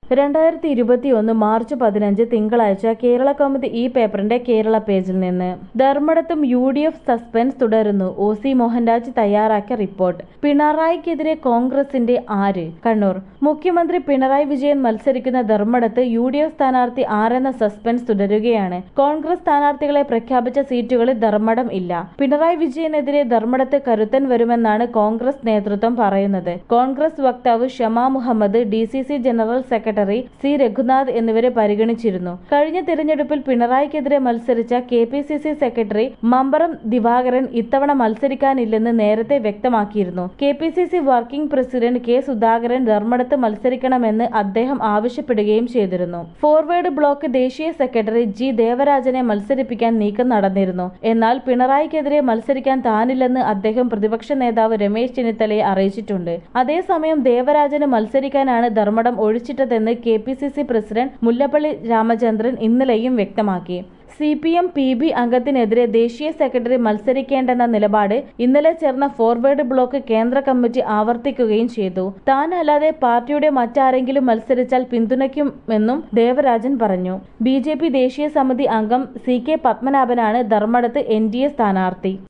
രണ്ടായിരത്തി ഇരുപത്തിയൊന്ന് മാർച്ച് പതിനഞ്ച് തിങ്കളാഴ്ച കേരള കൗമുദി ഈ പേപ്പറിന്റെ കേരള പേജിൽ നിന്ന് ധർമ്മടത്തും യു ഡി എഫ് സസ്പെൻസ് തുടരുന്നു ഒ സി മോഹൻരാജ് തയ്യാറാക്കിയ റിപ്പോർട്ട് പിണറായിക്കെതിരെ കോൺഗ്രസിന്റെ ആര് കണ്ണൂർ മുഖ്യമന്ത്രി പിണറായി വിജയൻ മത്സരിക്കുന്ന ധർമ്മടത്ത് യു ഡി എഫ് സ്ഥാനാർത്ഥി ആരെന്ന സസ്പെൻസ് തുടരുകയാണ് കോൺഗ്രസ് സ്ഥാനാർത്ഥികളെ പ്രഖ്യാപിച്ച സീറ്റുകളിൽ ധർമ്മടം ഇല്ല പിണറായി വിജയനെതിരെ ധർമ്മടത്ത് കരുത്തൻ വരുമെന്നാണ് കോൺഗ്രസ് നേതൃത്വം പറയുന്നത് കോൺഗ്രസ് വക്താവ് Shama Mohammed D C C general secretary C Raghunath എന്നിവരെ പരിഗണിച്ചിരുന്നു കഴിഞ്ഞ തിരഞ്ഞെടുപ്പിൽ പിണറായിക്കെതിരെ മത്സരിച്ച K P C C secretary Mambaram Divakaran ഇത്തവണ മത്സരിക്കാനില്ലെന്ന് നേരത്തെ വ്യക്തമാക്കിയിരുന്നു K P C C working president K Sudhakaran ധർമ്മടത്ത് മത്സരിക്കണമെന്ന് അദ്ദേഹം ആവശ്യപ്പെടുകയും ചെയ്തിരുന്നു ഫോർവേഡ് ബ്ലോക്ക് ദേശീയ സെക്രട്ടറി ജി ദേവരാജനെ മത്സരിപ്പിക്കാൻ നീക്കം നടന്നിരുന്നു എന്നാൽ പിണറായിക്കെതിരെ മത്സരിക്കാൻ താനില്ലെന്ന് അദ്ദേഹം പ്രതിപക്ഷ നേതാവ് രമേശ് ചെന്നിത്തലയെ അറിയിച്ചിട്ടുണ്ട് അതേസമയം ദേവരാജന് മത്സരിക്കാനാണ് ധർമ്മടം ഒഴിച്ചിട്ടതെന്ന് K P C C president Mullappally Ramachandran ഇന്നലെയും വ്യക്തമാക്കി C P M P B അംഗത്തിനെതിരെ ദേശീയ സെക്രട്ടറി മത്സരിക്കേണ്ടെന്ന നിലപാട് ഇന്നലെ ചേർന്ന ഫോർവേഡ് ബ്ലോക്ക് കേന്ദ്ര കമ്മിറ്റി ആവർത്തിക്കുകയും ചെയ്തു താൻ അല്ലാതെ പാർട്ടിയുടെ മറ്റാരെങ്കിലും മത്സരിച്ചാൽ പിന്തുണയ്ക്കുമെന്നും ദേവരാജൻ പറഞ്ഞു ബി ജെ പി ദേശീയ സമിതി അംഗം സി കെ പത്മനാഭനാണ് ധർമ്മടത്ത് എൻ ഡി എ സ്ഥാനാർത്ഥി